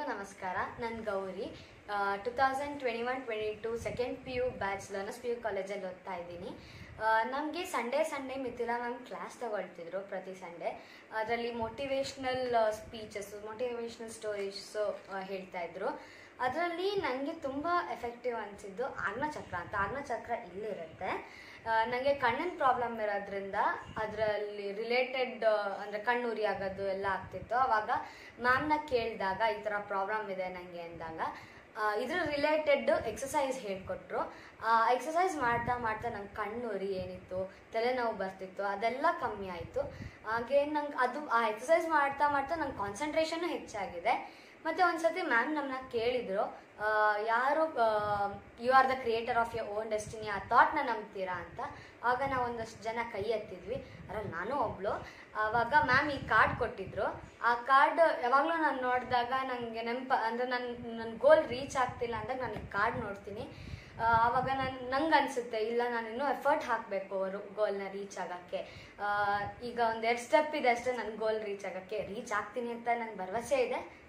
ನಮಸ್ಕಾರ ನಾನು Gauri two thousand twenty one twenty two second P U batch learners P U ಕಾಲೇಜಲ್ಲಿ ಓದ್ತಾ ಇದ್ದೀನಿ ನಮಗೆ Sunday Sunday Mithila ma'am class ತಗೊಳ್ತಿದ್ರು ಪ್ರತಿ ಸಂಡೇ ಅದರಲ್ಲಿ ಮೋಟಿವೇಶ್ನಲ್ ಸ್ಪೀಚಸ್ಸು ಮೋಟಿವೇಶ್ನಲ್ ಸ್ಟೋರೀಸು ಹೇಳ್ತಾ ಇದ್ರು ಅದರಲ್ಲಿ ನನಗೆ ತುಂಬ ಎಫೆಕ್ಟಿವ್ ಅನಿಸಿದ್ದು ಚಕ್ರ ಅಂತ ಚಕ್ರ ಇಲ್ಲಿರುತ್ತೆ ನನಗೆ ಕಣ್ಣಿನ ಪ್ರಾಬ್ಲಮ್ ಇರೋದ್ರಿಂದ ಅದರಲ್ಲಿ ರಿಲೇಟೆಡ್ ಅಂದರೆ ಕಣ್ಣು ಉರಿ ಆಗೋದು ಎಲ್ಲ ಆಗ್ತಿತ್ತು ಅವಾಗ ಮ್ಯಾಮ್ನ ಕೇಳಿದಾಗ ಈ ಥರ ಪ್ರಾಬ್ಲಮ್ ಇದೆ ನನಗೆ ಅಂದಾಗ ಆ, ಇದ್ರ ರಿಲೇಟೆಡ್ ಎಕ್ಸಸೈಸ್ ಹೇಳ್ಕೊಟ್ರು ಎಕ್ಸಸೈಸ್ ಮಾಡ್ತಾ ಮಾಡ್ತಾ ನಂಗೆ ಕಣ್ಣು ಉರಿ ಏನಿತ್ತು ತಲೆನೋವು ಬರ್ತಿತ್ತು ಅದೆಲ್ಲ ಕಮ್ಮಿ ಆಯಿತು ಹಾಗೆ ನಂಗೆ ಅದು ಆ ಎಕ್ಸಸೈಸ್ ಮಾಡ್ತಾ ಮಾಡ್ತಾ ನಂಗೆ ಕಾನ್ಸಂಟ್ರೇಷನ್ನು ಹೆಚ್ಚಾಗಿದೆ ಮತ್ತು ಒಂದ್ಸತಿ ಮ್ಯಾಮ್ ನಮ್ಮನ್ನ ಕೇಳಿದ್ರು ಆ, ಯಾರು you are the creator of your own destiny ಆ ಥಾಟ್ನ ನಂಬ್ತೀರಾ ಅಂತ ಆಗ ನಾವು ಒಂದಷ್ಟು ಜನ ಕೈ ಎತ್ತಿದ್ವಿ ಅದ್ರಲ್ಲಿ ನಾನು ಒಬ್ಳು ಆವಾಗ ಮ್ಯಾಮ್ ಈ ಕಾರ್ಡ್ ಕೊಟ್ಟಿದ್ರು ಆ ಕಾರ್ಡ್ ಯಾವಾಗಲೂ ನಾನು ನೋಡಿದಾಗ ನನಗೆ ನೆನಪ ಅಂದರೆ ನನ್ನ ನನ್ನ ಗೋಲ್ ರೀಚ್ ಆಗ್ತಿಲ್ಲ ಅಂದಾಗ ನಾನು ಈ ಕಾರ್ಡ್ ನೋಡ್ತೀನಿ ಆ, ಆವಾಗ ನಾನು ನಂಗೆ ಅನಿಸುತ್ತೆ ಇಲ್ಲ ನಾನು ಇನ್ನೂ ಎಫರ್ಟ್ ಹಾಕಬೇಕು ಅವರು ಗೋಲ್ನ ರೀಚ್ ಆಗೋಕ್ಕೆ ಈಗ ಒಂದೆರಡು ಸ್ಟೆಪ್ ಇದೆ ಅಷ್ಟೇ ನನ್ನ ಗೋಲ್ ರೀಚ್ ಆಗೋಕ್ಕೆ ರೀಚ್ ಆಗ್ತೀನಿ ಅಂತ ನಂಗೆ ಭರವಸೆ ಇದೆ